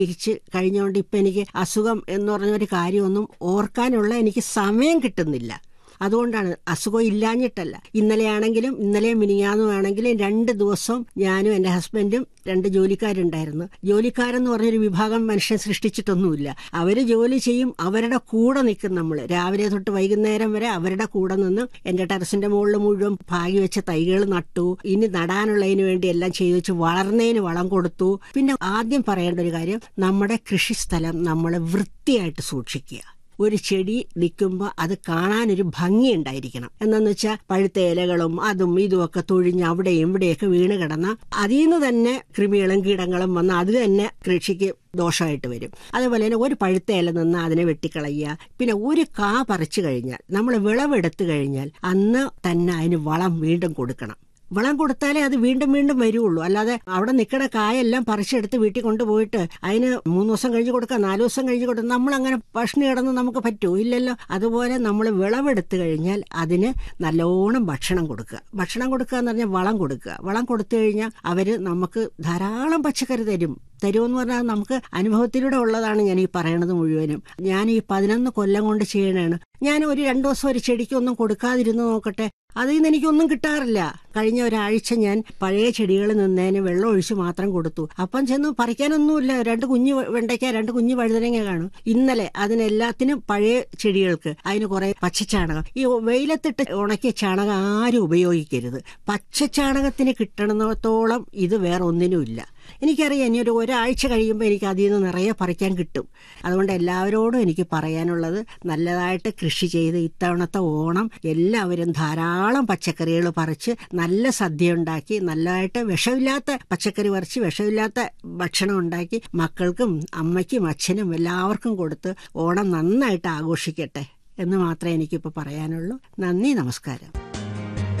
ഇരിച്ച് കഴിഞ്ഞുകൊണ്ട് ഇപ്പം എനിക്ക് അസുഖം എന്ന് പറഞ്ഞൊരു കാര്യമൊന്നും ഓർക്കാനുള്ള എനിക്ക് സമയം കിട്ടുന്നില്ല അതുകൊണ്ടാണ് അസുഖം ഇല്ലാഞ്ഞിട്ടല്ല ഇന്നലെയാണെങ്കിലും ഇന്നലെ മിനിങ്ങാന്നുമാണെങ്കിലും രണ്ട് ദിവസം ഞാനും എൻ്റെ ഹസ്ബൻഡും രണ്ട് ജോലിക്കാരുണ്ടായിരുന്നു ജോലിക്കാരെന്ന് പറഞ്ഞൊരു വിഭാഗം മനുഷ്യൻ സൃഷ്ടിച്ചിട്ടൊന്നുമില്ല അവർ ജോലി ചെയ്യും അവരുടെ കൂടെ നിൽക്കും നമ്മൾ രാവിലെ തൊട്ട് വൈകുന്നേരം വരെ അവരുടെ കൂടെ നിന്ന് എൻ്റെ ടെറസിന്റെ മുകളിൽ മുഴുവൻ ഭാഗി വെച്ച തൈകൾ നട്ടു ഇനി നടാനുള്ളതിന് വേണ്ടി എല്ലാം ചെയ്തു വെച്ച് വളർന്നതിന് വളം കൊടുത്തു പിന്നെ ആദ്യം പറയേണ്ട ഒരു കാര്യം നമ്മുടെ കൃഷിസ്ഥലം നമ്മൾ വൃത്തിയായിട്ട് സൂക്ഷിക്കുക ഒരു ചെടി നിൽക്കുമ്പോൾ അത് കാണാനൊരു ഭംഗി ഉണ്ടായിരിക്കണം എന്നു വെച്ചാൽ പഴുത്ത ഇലകളും അതും ഇതുമൊക്കെ തൊഴിഞ്ഞ് അവിടെയും ഇവിടെയൊക്കെ വീണ് കിടന്ന അതിൽ നിന്ന് തന്നെ കൃമികളും കീടങ്ങളും വന്ന് അത് തന്നെ കൃഷിക്ക് ദോഷമായിട്ട് വരും അതേപോലെ തന്നെ ഒരു പഴുത്ത ഇല നിന്ന് അതിനെ വെട്ടിക്കളയുക പിന്നെ ഒരു കാ പറിച്ചു കഴിഞ്ഞാൽ നമ്മൾ വിളവെടുത്തു കഴിഞ്ഞാൽ അന്ന് തന്നെ അതിന് വളം വീണ്ടും കൊടുക്കണം വളം കൊടുത്താലേ അത് വീണ്ടും വീണ്ടും വരുള്ളൂ അല്ലാതെ അവിടെ നിൽക്കുന്ന കായെല്ലാം പറിച്ചെടുത്ത് വീട്ടിൽ കൊണ്ടുപോയിട്ട് അതിന് മൂന്ന് ദിവസം കഴിഞ്ഞ് കൊടുക്കുക നാല് ദിവസം കഴിഞ്ഞ് കൊടുക്കുക നമ്മൾ അങ്ങനെ ഭക്ഷണം കിടന്ന് നമുക്ക് പറ്റുമോ ഇല്ലല്ലോ അതുപോലെ നമ്മൾ വിളവെടുത്ത് കഴിഞ്ഞാൽ അതിന് നല്ലോണം ഭക്ഷണം കൊടുക്കുക ഭക്ഷണം കൊടുക്കുക എന്ന് പറഞ്ഞാൽ വളം കൊടുക്കുക വളം കൊടുത്തു കഴിഞ്ഞാൽ അവർ നമുക്ക് ധാരാളം പച്ചക്കറി തരും തരുമെന്ന് പറഞ്ഞാൽ നമുക്ക് അനുഭവത്തിലൂടെ ഉള്ളതാണ് ഞാൻ ഈ പറയണത് മുഴുവനും ഞാൻ ഈ പതിനൊന്ന് കൊല്ലം കൊണ്ട് ചെയ്യണതാണ് ഞാൻ ഒരു രണ്ടു ദിവസം ഒരു ചെടിക്കൊന്നും കൊടുക്കാതിരുന്ന് നോക്കട്ടെ അതിൽ നിന്ന് എനിക്കൊന്നും കിട്ടാറില്ല കഴിഞ്ഞ ഒരാഴ്ച ഞാൻ പഴയ ചെടികൾ നിന്നതിന് വെള്ളം ഒഴിച്ച് മാത്രം കൊടുത്തു അപ്പം ചെന്ന് പറിക്കാനൊന്നുമില്ല രണ്ട് കുഞ്ഞു വെണ്ടയ്ക്ക രണ്ട് കുഞ്ഞു വഴുതനങ്ങ കാണും ഇന്നലെ അതിനെല്ലാത്തിനും പഴയ ചെടികൾക്ക് അതിന് കുറെ പച്ചച്ചാണകം ഈ വെയിലത്തിട്ട് ഉണക്കിയ ചാണകം ആരും ഉപയോഗിക്കരുത് പച്ചച്ചാണകത്തിന് കിട്ടണത്തോളം ഇത് വേറെ ഒന്നിനുമില്ല എനിക്കറിയാം ഇനി ഒരു ഒരാഴ്ച കഴിയുമ്പോൾ എനിക്ക് അതിൽ നിന്ന് നിറയെ പറിക്കാൻ കിട്ടും അതുകൊണ്ട് എല്ലാവരോടും എനിക്ക് പറയാനുള്ളത് നല്ലതായിട്ട് കൃഷി ചെയ്ത് ഇത്തവണത്തെ ഓണം എല്ലാവരും ധാരാളം പച്ചക്കറികൾ പറിച്ച് നല്ല സദ്യ ഉണ്ടാക്കി നല്ലതായിട്ട് വിഷമില്ലാത്ത പച്ചക്കറി പറിച്ച് വിഷമില്ലാത്ത ഭക്ഷണം ഉണ്ടാക്കി മക്കൾക്കും അമ്മയ്ക്കും അച്ഛനും എല്ലാവർക്കും കൊടുത്ത് ഓണം നന്നായിട്ട് ആഘോഷിക്കട്ടെ എന്ന് മാത്രമേ എനിക്കിപ്പോൾ പറയാനുള്ളൂ നന്ദി നമസ്കാരം